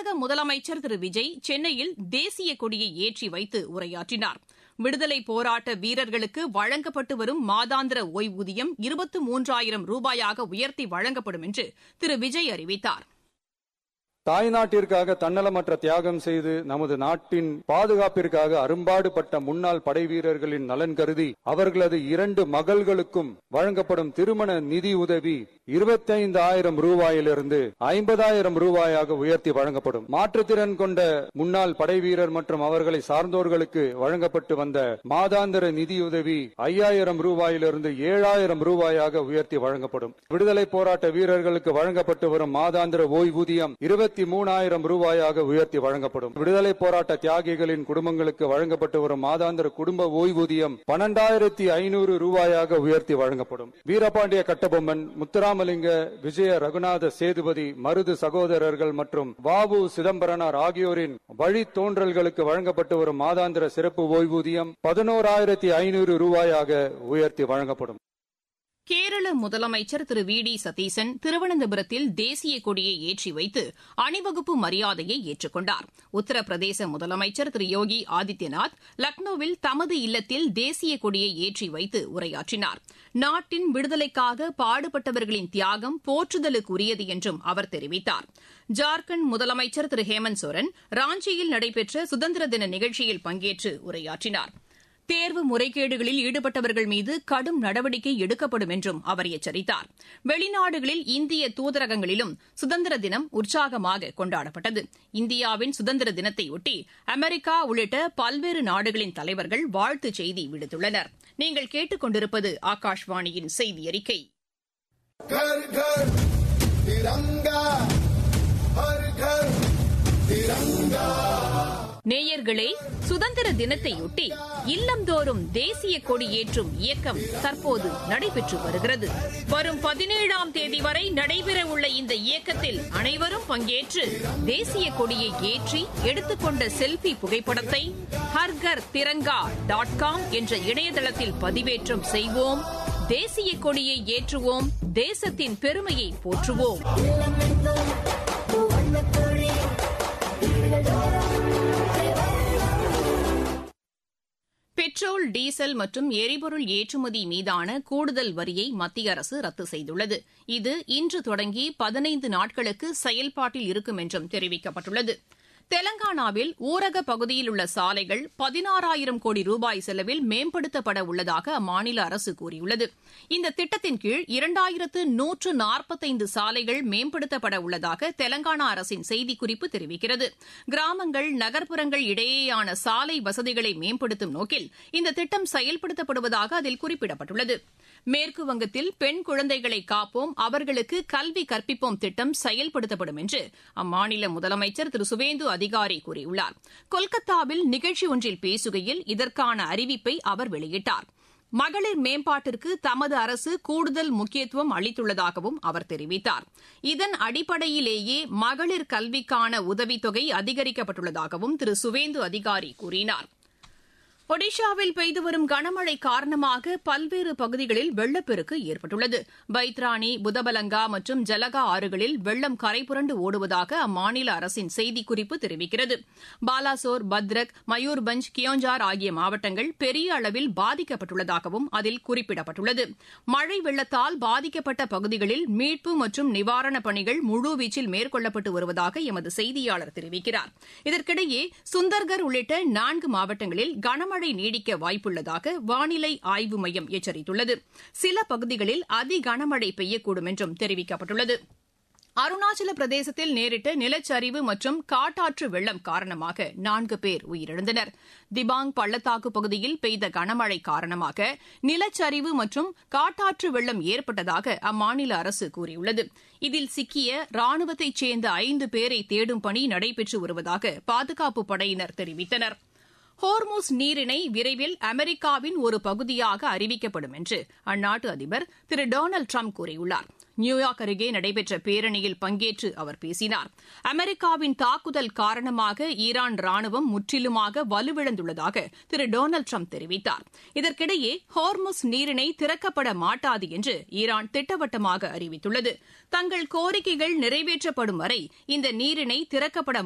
தமிழக முதலமைச்சர் திரு விஜய் சென்னையில் தேசிய கொடியை ஏற்றி வைத்து உரையாற்றினார் விடுதலை போராட்ட வீரர்களுக்கு வழங்கப்பட்டு வரும் மாதாந்திர ஓய்வூதியம் இருபத்து மூன்றாயிரம் ரூபாயாக உயர்த்தி வழங்கப்படும் என்று திரு விஜய் அறிவித்தார் தாய்நாட்டிற்காக தன்னலமற்ற தியாகம் செய்து நமது நாட்டின் பாதுகாப்பிற்காக அரும்பாடுபட்ட முன்னாள் படை வீரர்களின் நலன் கருதி அவர்களது இரண்டு மகள்களுக்கும் வழங்கப்படும் திருமண நிதி உதவி இருபத்தைந்து ஆயிரம் ரூபாயிலிருந்து ஐம்பதாயிரம் ரூபாயாக உயர்த்தி வழங்கப்படும் மாற்றுத்திறன் கொண்ட முன்னாள் படை வீரர் மற்றும் அவர்களை சார்ந்தோர்களுக்கு வழங்கப்பட்டு வந்த மாதாந்திர நிதியுதவி ஐயாயிரம் ரூபாயிலிருந்து ஏழாயிரம் ரூபாயாக உயர்த்தி வழங்கப்படும் விடுதலை போராட்ட வீரர்களுக்கு வழங்கப்பட்டு வரும் மாதாந்திர ஓய்வூதியம் இருபத்தி மூணாயிரம் ரூபாயாக உயர்த்தி வழங்கப்படும் விடுதலை போராட்ட தியாகிகளின் குடும்பங்களுக்கு வழங்கப்பட்டு வரும் மாதாந்திர குடும்ப ஓய்வூதியம் பன்னெண்டாயிரத்தி ஐநூறு ரூபாயாக உயர்த்தி வழங்கப்படும் வீரபாண்டிய கட்டபொம்மன் முத்துராமலிங்க விஜய ரகுநாத சேதுபதி மருது சகோதரர்கள் மற்றும் வாவு சிதம்பரனார் ஆகியோரின் வழித்தோன்றல்களுக்கு வழங்கப்பட்டு வரும் மாதாந்திர சிறப்பு ஓய்வூதியம் பதினோராயிரத்தி ஐநூறு ரூபாயாக உயர்த்தி வழங்கப்படும் கேரள முதலமைச்சர் திரு வி டி சதீசன் திருவனந்தபுரத்தில் தேசிய கொடியை ஏற்றி வைத்து அணிவகுப்பு மரியாதையை ஏற்றுக்கொண்டார் உத்தரப்பிரதேச முதலமைச்சர் திரு யோகி ஆதித்யநாத் லக்னோவில் தமது இல்லத்தில் தேசிய கொடியை ஏற்றி வைத்து உரையாற்றினார் நாட்டின் விடுதலைக்காக பாடுபட்டவர்களின் தியாகம் போற்றுதலுக்குரியது என்றும் அவர் தெரிவித்தார் ஜார்க்கண்ட் முதலமைச்சர் திரு ஹேமந்த் சோரன் ராஞ்சியில் நடைபெற்ற சுதந்திர தின நிகழ்ச்சியில் பங்கேற்று உரையாற்றினார் தேர்வு முறைகேடுகளில் ஈடுபட்டவர்கள் மீது கடும் நடவடிக்கை எடுக்கப்படும் என்றும் அவர் எச்சரித்தார் வெளிநாடுகளில் இந்திய தூதரகங்களிலும் சுதந்திர தினம் உற்சாகமாக கொண்டாடப்பட்டது இந்தியாவின் சுதந்திர தினத்தையொட்டி அமெரிக்கா உள்ளிட்ட பல்வேறு நாடுகளின் தலைவர்கள் வாழ்த்துச் செய்தி விடுத்துள்ளனர் நீங்கள் கேட்டுக் கொண்டிருப்பது ஆகாஷ்வாணியின் செய்தி அறிக்கை घर घर तिरंगा हर घर तिरंगा நேயர்களே சுதந்திர தினத்தையொட்டி இல்லந்தோறும் தேசிய கொடி ஏற்றும் இயக்கம் தற்போது நடைபெற்று வருகிறது வரும் பதினேழாம் தேதி வரை நடைபெறவுள்ள இந்த இயக்கத்தில் அனைவரும் பங்கேற்று தேசிய கொடியை ஏற்றி எடுத்துக்கொண்ட செல்பி புகைப்படத்தை ஹர்கர் திரங்கா டாட் காம் என்ற இணையதளத்தில் பதிவேற்றம் செய்வோம் தேசிய கொடியை ஏற்றுவோம் தேசத்தின் பெருமையை போற்றுவோம் பெட்ரோல் டீசல் மற்றும் எரிபொருள் ஏற்றுமதி மீதான கூடுதல் வரியை மத்திய அரசு ரத்து செய்துள்ளது இது இன்று தொடங்கி பதினைந்து நாட்களுக்கு செயல்பாட்டில் இருக்கும் என்றும் தெரிவிக்கப்பட்டுள்ளது தெலங்கானாவில் ஊரக பகுதியில் உள்ள சாலைகள் பதினாறாயிரம் கோடி ரூபாய் செலவில் மேம்படுத்தப்பட உள்ளதாக அம்மாநில அரசு கூறியுள்ளது இந்த திட்டத்தின் கீழ் இரண்டாயிரத்து நூற்று நாற்பத்தைந்து சாலைகள் மேம்படுத்தப்பட உள்ளதாக தெலங்கானா அரசின் செய்திக்குறிப்பு தெரிவிக்கிறது கிராமங்கள் நகர்ப்புறங்கள் இடையேயான சாலை வசதிகளை மேம்படுத்தும் நோக்கில் இந்த திட்டம் செயல்படுத்தப்படுவதாக அதில் குறிப்பிடப்பட்டுள்ளது மேற்கு வங்கத்தில் பெண் குழந்தைகளை காப்போம் அவர்களுக்கு கல்வி கற்பிப்போம் திட்டம் செயல்படுத்தப்படும் என்று அம்மாநில முதலமைச்சர் திரு சுவேந்து அதிகாரி கூறியுள்ளார் கொல்கத்தாவில் நிகழ்ச்சி ஒன்றில் பேசுகையில் இதற்கான அறிவிப்பை அவர் வெளியிட்டார் மகளிர் மேம்பாட்டிற்கு தமது அரசு கூடுதல் முக்கியத்துவம் அளித்துள்ளதாகவும் அவர் தெரிவித்தார் இதன் அடிப்படையிலேயே மகளிர் கல்விக்கான உதவித்தொகை அதிகரிக்கப்பட்டுள்ளதாகவும் திரு சுவேந்து அதிகாரி கூறினார் ஒடிஷாவில் பெய்து வரும் கனமழை காரணமாக பல்வேறு பகுதிகளில் வெள்ளப்பெருக்கு ஏற்பட்டுள்ளது பைத்ராணி புதபலங்கா மற்றும் ஜலகா ஆறுகளில் வெள்ளம் கரைபுரண்டு ஓடுவதாக அம்மாநில அரசின் செய்திக்குறிப்பு தெரிவிக்கிறது பாலாசோர் பத்ரக் மயூர்பஞ்ச் கியோஞ்சார் ஆகிய மாவட்டங்கள் பெரிய அளவில் பாதிக்கப்பட்டுள்ளதாகவும் அதில் குறிப்பிடப்பட்டுள்ளது மழை வெள்ளத்தால் பாதிக்கப்பட்ட பகுதிகளில் மீட்பு மற்றும் நிவாரணப் பணிகள் முழுவீச்சில் மேற்கொள்ளப்பட்டு வருவதாக எமது செய்தியாளர் தெரிவிக்கிறார் இதற்கிடையே சுந்தர்கர் உள்ளிட்ட நான்கு மாவட்டங்களில் கனமழை மழை நீடிக்க வாய்ப்புள்ளதாக வானிலை ஆய்வு மையம் எச்சரித்துள்ளது சில பகுதிகளில் அதி கனமழை பெய்யக்கூடும் என்றும் தெரிவிக்கப்பட்டுள்ளது அருணாச்சல பிரதேசத்தில் நேரிட்ட நிலச்சரிவு மற்றும் காட்டாற்று வெள்ளம் காரணமாக நான்கு பேர் உயிரிழந்தனர் திபாங் பள்ளத்தாக்கு பகுதியில் பெய்த கனமழை காரணமாக நிலச்சரிவு மற்றும் காட்டாற்று வெள்ளம் ஏற்பட்டதாக அம்மாநில அரசு கூறியுள்ளது இதில் சிக்கிய ராணுவத்தைச் சேர்ந்த ஐந்து பேரை தேடும் பணி நடைபெற்று வருவதாக பாதுகாப்பு படையினர் தெரிவித்தனா் ஹோர்மோஸ் நீரிணை விரைவில் அமெரிக்காவின் ஒரு பகுதியாக அறிவிக்கப்படும் என்று அந்நாட்டு அதிபர் திரு டொனால்டு ட்ரம்ப் கூறியுள்ளார் நியூயார்க் அருகே நடைபெற்ற பேரணியில் பங்கேற்று அவர் பேசினார் அமெரிக்காவின் தாக்குதல் காரணமாக ஈரான் ராணுவம் முற்றிலுமாக வலுவிழந்துள்ளதாக திரு டொனால்டு ட்ரம்ப் தெரிவித்தார் இதற்கிடையே ஹோர்முஸ் நீரிணை திறக்கப்பட மாட்டாது என்று ஈரான் திட்டவட்டமாக அறிவித்துள்ளது தங்கள் கோரிக்கைகள் நிறைவேற்றப்படும் வரை இந்த நீரிணை திறக்கப்பட